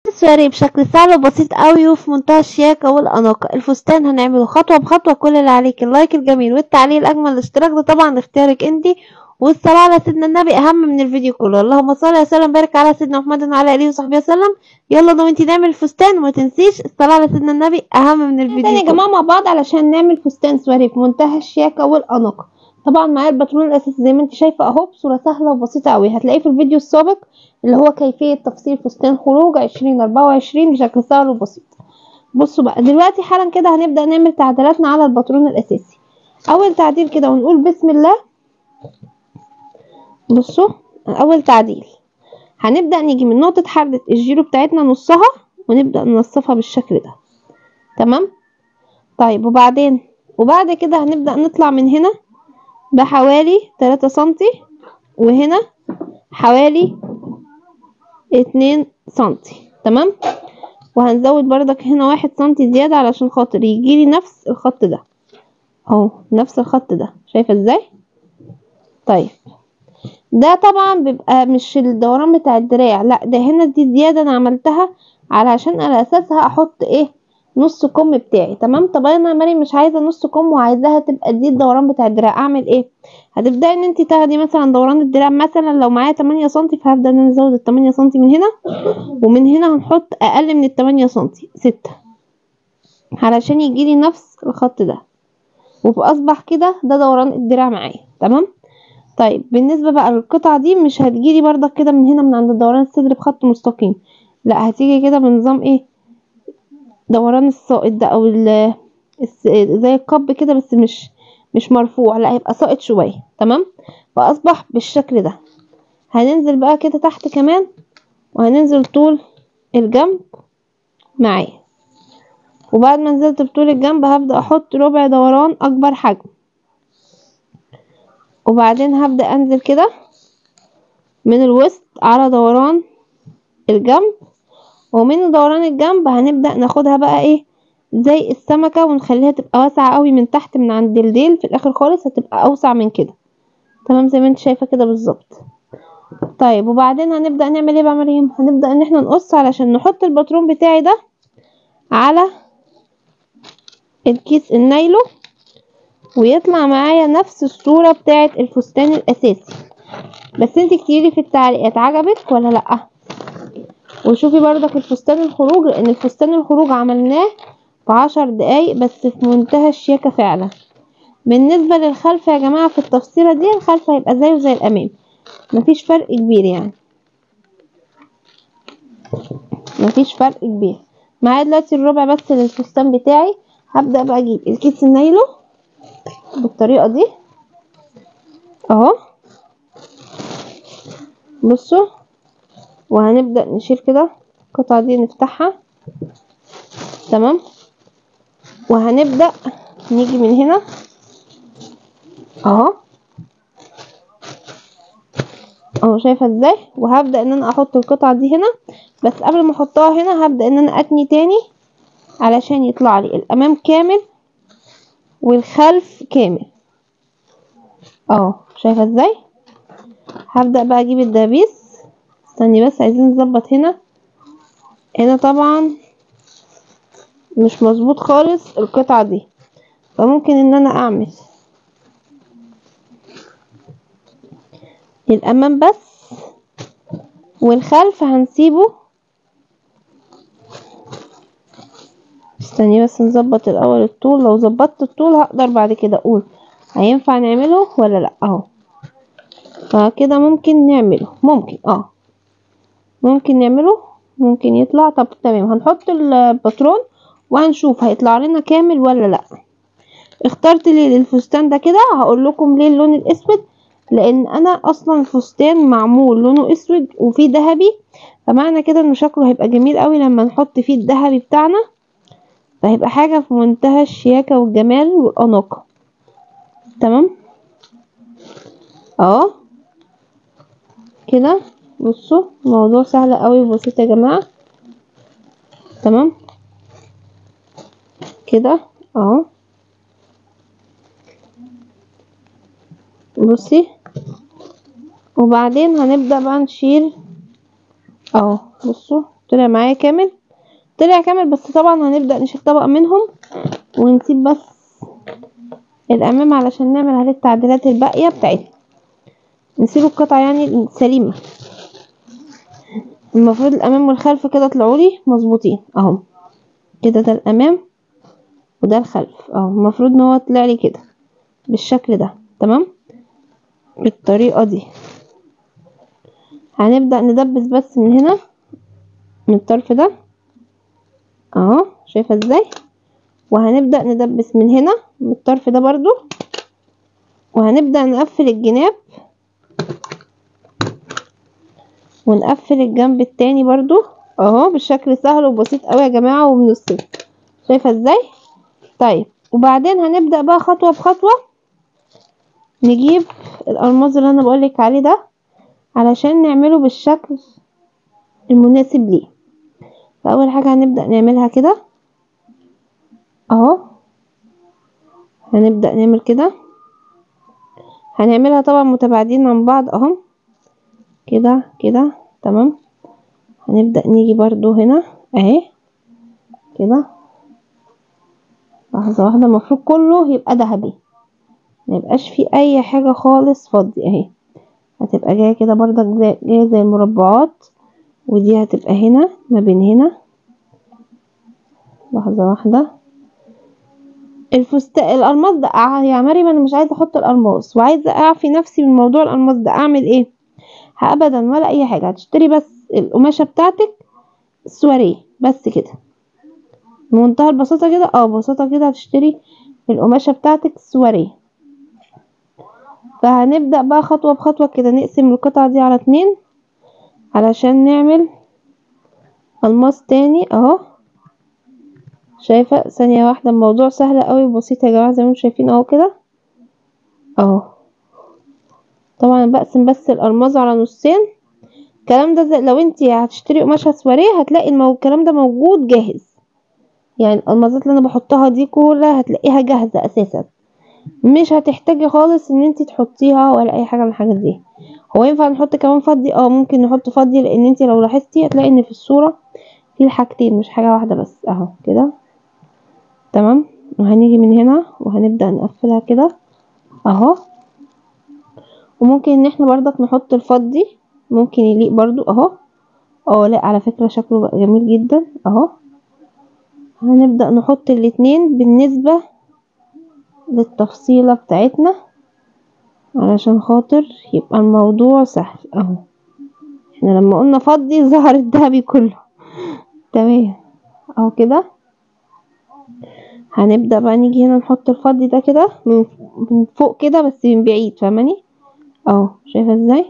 سوري بشكل سهل وبسيط قوي وفي منتهى الشياكة والأناقة الفستان هنعمله خطوة بخطوة كل اللي عليك اللايك الجميل والتعليق الأجمل الاشتراك ده طبعا اختيارك انتي والصلاة على سيدنا النبي أهم من الفيديو كله اللهم صل وسلم بارك على سيدنا محمد وعلى آله وصحبه وسلم يلا انا وانتي نعمل الفستان وما تنسيش الصلاة على سيدنا النبي أهم من الفيديو تاني يا كله جماعة مع بعض علشان نعمل فستان سواري في منتهى الشياكة والأناقة طبعا معايا الباترون الأساسي زي ما انت شايفة اهو بصورة سهلة وبسيطة قوي هتلاقيه في الفيديو السابق اللي هو كيفية تفصيل فستان خروج عشرين أربعة وعشرين بشكل سهل وبسيط بصوا بقى دلوقتي حالا كده هنبدأ نعمل تعديلاتنا على الباترون الأساسي أول تعديل كده ونقول بسم الله بصوا أول تعديل هنبدأ نيجي من نقطة حردة الجيرو بتاعتنا نصها ونبدأ ننصفها بالشكل ده تمام طيب وبعدين وبعد كده هنبدأ نطلع من هنا بحوالي تلاتة سنتي وهنا حوالي اتنين سنتي تمام وهنزود بردك هنا واحد سنتي زيادة علشان خاطر يجيلي نفس الخط ده اهو نفس الخط ده شايفة ازاي طيب ده طبعا بيبقى مش الدوران بتاع الدراع لا ده هنا دي زيادة انا عملتها علشان على اساسها احط ايه نص كم بتاعي تمام طب انا مريم مش عايزه نص كم وعايزاها تبقى دي الدوران بتاع الدراع اعمل ايه هتبداي ان انت تاخدي مثلا دوران الدراع مثلا لو معايا 8 سم فهبدا ان انا ازود ال 8 سم من هنا ومن هنا هنحط اقل من ال 8 سم 6 علشان يجيلي نفس الخط ده وفاصبح كده ده دوران الدراع معايا تمام طيب بالنسبه بقى للقطعه دي مش هتجيلي بردك كده من هنا من عند دوران الصدر بخط مستقيم لا هتيجي كده بنظام ايه دوران السائط ده او ال زي القب كده بس مش مش مرفوع لا هيبقى ساقط شويه تمام فاصبح بالشكل ده هننزل بقى كده تحت كمان وهننزل طول الجنب معايا وبعد ما نزلت بطول الجنب هبدأ احط ربع دوران اكبر حجم وبعدين هبدأ انزل كده من الوسط على دوران الجنب ومن دوران الجنب هنبدأ ناخدها بقى ايه زي السمكة ونخليها تبقى واسعة قوي من تحت من عند الديل في الاخر خالص هتبقى اوسع من كده تمام زي ما انت شايفة كده بالظبط طيب وبعدين هنبدأ نعمل ايه بقى مريم هنبدأ ان احنا نقص علشان نحط الباترون بتاعي ده على الكيس النايلو ويطلع معايا نفس الصورة بتاعة الفستان الاساسي بس انت كتيري في التعليقات عجبك ولا لأ وشوفي بردك الفستان الخروج لان الفستان الخروج عملناه في عشر دقايق بس في منتهى الشياكة فعلا بالنسبة للخلف يا جماعة في التفصيلة دي الخلف هيبقى زيه زي الامام مفيش فرق كبير يعني مفيش فرق كبير معايا دلوقتي الربع بس للفستان بتاعي هبدأ بقى اجيب الكيس النايلو بالطريقة دي اهو بصوا وهنبدأ نشيل كده القطعة دي نفتحها تمام وهنبدأ نيجي من هنا اهو اهو شايفة ازاي وهبدأ ان انا احط القطعة دي هنا بس قبل ما احطها هنا هبدأ ان انا اتني تاني علشان يطلع لي الامام كامل والخلف كامل اهو شايفة ازاي هبدأ بقى اجيب الدبيس استني بس عايزين نظبط هنا هنا طبعا مش مظبوط خالص القطعة دي فممكن ان انا اعمل الامام بس والخلف هنسيبه استني بس نظبط الاول الطول لو ظبطت الطول هقدر بعد كده اقول هينفع نعمله ولا لا اهو فكده ممكن نعمله ممكن اه ممكن نعمله ممكن يطلع طب تمام هنحط الباترون وهنشوف هيطلع لنا كامل ولا لا اخترت ليه الفستان ده كده هقول لكم ليه اللون الاسود لان انا اصلا الفستان معمول لونه اسود وفيه ذهبي فمعنى كده انه شكله هيبقى جميل قوي لما نحط فيه الذهبي بتاعنا فهيبقى حاجة في منتهى الشياكة والجمال والأناقة تمام اهو كده بصوا الموضوع سهل قوي وبسيط يا جماعة تمام كده اهو بصي وبعدين هنبدأ بقى نشيل اهو بصوا طلع معايا كامل طلع كامل بس طبعا هنبدأ نشيل طبقة منهم ونسيب بس الأمام علشان نعمل عليه التعديلات الباقية بتاعتنا نسيب القطعة يعني سليمة المفروض الأمام والخلف كده طلعولي مظبوطين اهو كده ده الأمام وده الخلف اهو المفروض ان هو طلع لي كده بالشكل ده تمام بالطريقة دي هنبدأ ندبس بس من هنا من الطرف ده اهو شايفة ازاي وهنبدأ ندبس من هنا من الطرف ده برضو وهنبدأ نقفل الجناب ونقفل الجنب التاني برضو اهو بالشكل سهل وبسيط قوي يا جماعة ومن الصفر شايفة ازاي طيب وبعدين هنبدأ بقى خطوة بخطوة نجيب الألماظ اللي انا بقولك عليه ده علشان نعمله بالشكل المناسب ليه فأول حاجة هنبدأ نعملها كده اهو هنبدأ نعمل كده هنعملها طبعا متباعدين عن بعض اهو كده كده تمام هنبدأ نيجي برضو هنا اهي كده لحظة واحدة المفروض كله يبقى ذهبي ميبقاش فيه اي حاجة خالص فاضي اهي هتبقى جاية كده برضك زي جاية زي المربعات ودي هتبقى هنا ما بين هنا لحظة واحدة الفست الألماس ده آه يا مريم أنا مش عايزة أحط الألماس وعايزة أعفي نفسي من موضوع الألماس ده أعمل إيه؟ أبدا ولا أي حاجة هتشتري بس القماشة بتاعتك سواريه بس كده بمنتهى البساطة كده اه ببساطة كده هتشتري القماشة بتاعتك سواريه فهنبدأ بقى خطوة بخطوة كده نقسم القطعة دي على اتنين علشان نعمل ألماس تاني اهو شايفة ثانية واحدة الموضوع سهل قوي وبسيط يا جماعة زي ما انتم شايفين اهو كده اهو طبعا بقسم بس الألماظ على نصين الكلام ده زي لو انت هتشتري قماشة سواريه هتلاقي المو... الكلام ده موجود جاهز يعني الألماظات اللي انا بحطها دي كلها هتلاقيها جاهزة اساسا مش هتحتاجي خالص ان انت تحطيها ولا اي حاجة من الحاجات دي هو ينفع نحط كمان فضي اه ممكن نحط فضي لان انت لو لاحظتي هتلاقي ان في الصورة في الحاجتين مش حاجة واحدة بس اهو كده تمام وهنيجي من هنا وهنبدأ نقفلها كده اهو وممكن ان احنا برضك نحط الفضي ممكن يليق برضو اهو اه لا على فكرة شكله بقى جميل جدا اهو هنبدأ نحط الاتنين بالنسبة للتفصيلة بتاعتنا علشان خاطر يبقى الموضوع سهل اهو احنا لما قلنا فضي ظهر الدهبي كله تمام اهو كده هنبدأ بقى نيجي هنا نحط الفضي ده كده من من فوق كده بس من بعيد فاهماني اهو شايفة ازاي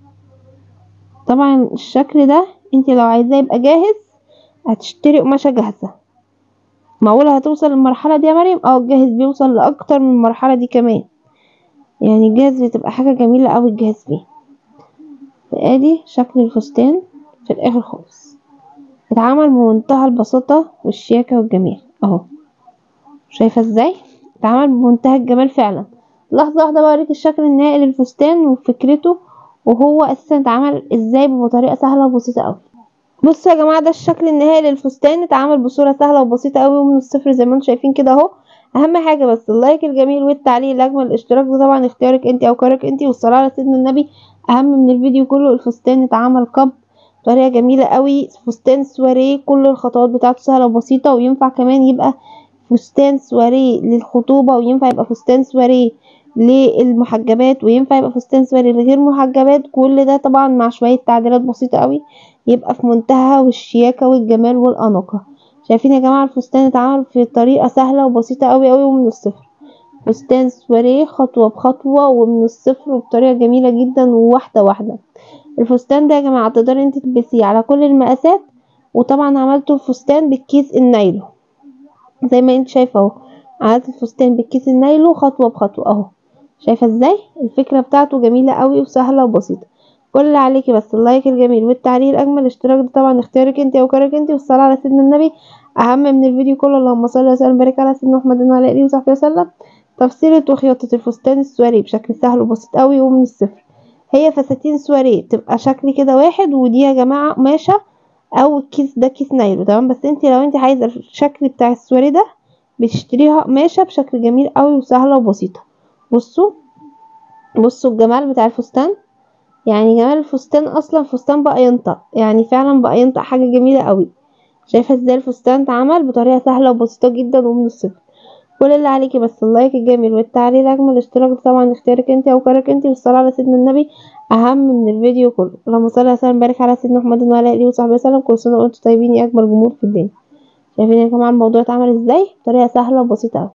طبعا الشكل ده انت لو عايزاه يبقى جاهز هتشتري قماشة جاهزة معقولة هتوصل للمرحلة دي يا مريم اه الجاهز بيوصل لأكتر من المرحلة دي كمان يعني الجاهز بتبقى حاجة جميلة اوي الجاهز فيه ادي شكل الفستان في الاخر خالص اتعمل بمنتهى البساطة والشياكة والجمال اهو شايفة ازاي اتعمل بمنتهى الجمال فعلا لحظة واحدة بوريك الشكل النهائي للفستان وفكرته وهو اساسا اتعمل ازاي بطريقة سهلة وبسيطة اوي بصوا يا جماعة ده الشكل النهائي للفستان اتعمل بصورة سهلة وبسيطة اوي ومن الصفر زي ما انتم شايفين كده اهو اهم حاجة بس اللايك الجميل والتعليق الاجمل الاشتراك ده طبعا اختيارك انت او قرارك انت والصلاة على سيدنا النبي اهم من الفيديو كله الفستان اتعمل قب بطريقة جميلة قوي فستان سواريه كل الخطوات بتاعته سهلة وبسيطة وينفع كمان يبقى فستان سواريه للخطوبة وينفع يبقى فستان سواريه للمحجبات وينفع يبقى فستان سواري لغير محجبات كل ده طبعا مع شوية تعديلات بسيطة قوي يبقى في منتهى والشياكة والجمال والأناقة شايفين يا جماعة الفستان اتعمل في طريقة سهلة وبسيطة قوي قوي ومن الصفر فستان سواريه خطوة بخطوة ومن الصفر وبطريقة جميلة جدا وواحدة واحدة الفستان ده يا جماعة تقدري انت تلبسيه على كل المقاسات وطبعا عملته فستان بالكيس النايلو زي ما انت شايفة اهو عملت الفستان بالكيس النايلو خطوة بخطوة اهو شايفة ازاي الفكرة بتاعته جميلة قوي وسهلة وبسيطة كل اللي عليكي بس اللايك الجميل والتعليق الاجمل الاشتراك ده طبعا اختيارك انت او قرارك انت والصلاة على سيدنا النبي اهم من الفيديو كله اللهم صل وسلم وبارك على سيدنا محمد وعلى اله وصحبه وسلم تفصيلة وخياطة الفستان السواري بشكل سهل وبسيط قوي ومن الصفر هي فساتين سواريه بتبقى شكل كده واحد ودي يا جماعة قماشة او الكيس ده كيس نايلو تمام بس انت لو انت عايزه الشكل بتاع السواري ده بتشتريها قماشه بشكل جميل قوي وسهله وبسيطه بصوا بصوا الجمال بتاع الفستان يعني جمال الفستان اصلا فستان بقى ينطق يعني فعلا بقى ينطق حاجه جميله قوي شايفه ازاي الفستان اتعمل بطريقه سهله وبسيطه جدا ومن الصفر كل اللي عليكي بس اللايك الجميل والتعليق الاجمل الاشتراك طبعا اختيارك انت او قرارك انت والصلاه على سيدنا النبي اهم من الفيديو كله اللهم صل وسلم وبارك على سيدنا محمد وعلى اله وصحبه وسلم كل سنه وانتم طيبين يا اكبر جمهور في الدنيا شايفين يا جماعه الموضوع اتعمل ازاي بطريقه سهله وبسيطه قوي